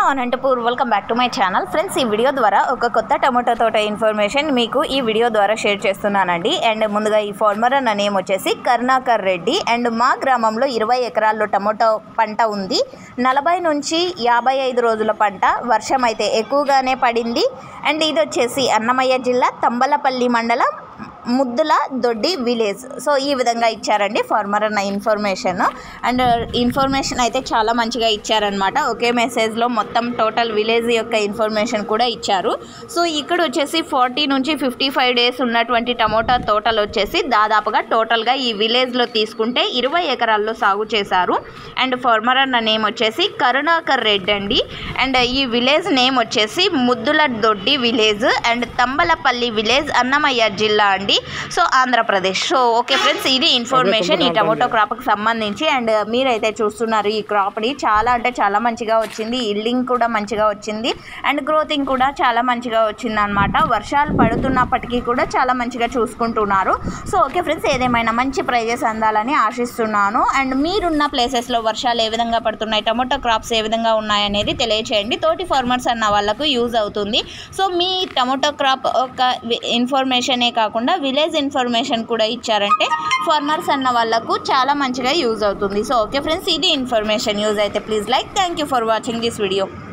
Anantapur welcome back to my channel friends ఈ video ద్వారా ఒక కొత్త టమాటో తోట ఇన్ఫర్మేషన్ మీకు ఈ వీడియో ద్వారా షేర్ చేస్తున్నానండి అండ్ ముందుగా ఈ ఫార్మర్ అన్న నేమ్ వచ్చేసి కరుణాకర్ రెడ్డి అండ్ మా గ్రామంలో ఇరవై ఎకరాల్లో టమాటో పంట ఉంది నలభై నుంచి యాభై ఐదు రోజుల పంట వర్షం అయితే ఎక్కువగానే పడింది అండ్ ఇది వచ్చేసి అన్నమయ్య జిల్లా తంబలపల్లి మండలం ముద్దుల దొడ్డి విలేజ్ సో ఈ విధంగా ఇచ్చారండి ఫార్మర్ అన్న ఇన్ఫర్మేషన్ అండ్ ఇన్ఫర్మేషన్ అయితే చాలా మంచిగా ఇచ్చారనమాట ఒకే మెసేజ్లో మొత్తం టోటల్ విలేజ్ యొక్క ఇన్ఫర్మేషన్ కూడా ఇచ్చారు సో ఇక్కడ వచ్చేసి ఫార్టీ నుంచి ఫిఫ్టీ ఫైవ్ డేస్ ఉన్నటువంటి టమోటా తోటలు వచ్చేసి దాదాపుగా టోటల్గా ఈ విలేజ్లో తీసుకుంటే ఇరవై ఎకరాల్లో సాగు చేశారు అండ్ ఫార్మర్ అన్న నేమ్ వచ్చేసి కరుణాకర్ రెడ్డి అండి అండ్ ఈ విలేజ్ నేమ్ వచ్చేసి Muddula Doddi village and Thambalapalli village Annamayya జిల్లా అండి so Andhra Pradesh so okay friends ఇది ఇన్ఫర్మేషన్ ఈ టమోటో క్రాప్కి సంబంధించి అండ్ మీరైతే చూస్తున్నారు ఈ క్రాప్ని చాలా అంటే చాలా మంచిగా వచ్చింది ఇల్లింగ్ కూడా మంచిగా వచ్చింది అండ్ గ్రోతింగ్ కూడా చాలా మంచిగా వచ్చింది అనమాట వర్షాలు పడుతున్నప్పటికీ కూడా చాలా మంచిగా చూసుకుంటున్నారు సో ఓకే ఫ్రెండ్స్ ఏదేమైనా మంచి ప్రైజెస్ అందాలని ఆశిస్తున్నాను అండ్ మీరున్న ప్లేసెస్లో వర్షాలు ఏ విధంగా పడుతున్నాయి టమోటో క్రాప్స్ ఏ విధంగా ఉన్నాయనేది తెలియచేయండి తోటి ఫార్మర్స్ అన్న వాళ్ళకు యూజ్ అవుతుంది సో మీ టమోటో క్రాప్ ఒక ఇన్ఫర్మేషనే కాకుండా విలేజ్ ఇన్ఫర్మేషన్ కూడా ఇచ్చారంటే ఫార్మర్స్ అన్న వాళ్ళకు చాలా మంచిగా యూజ్ అవుతుంది సో ఓకే ఫ్రెండ్స్ ఇది ఇన్ఫర్మేషన్ యూజ్ అయితే please like thank you for watching this video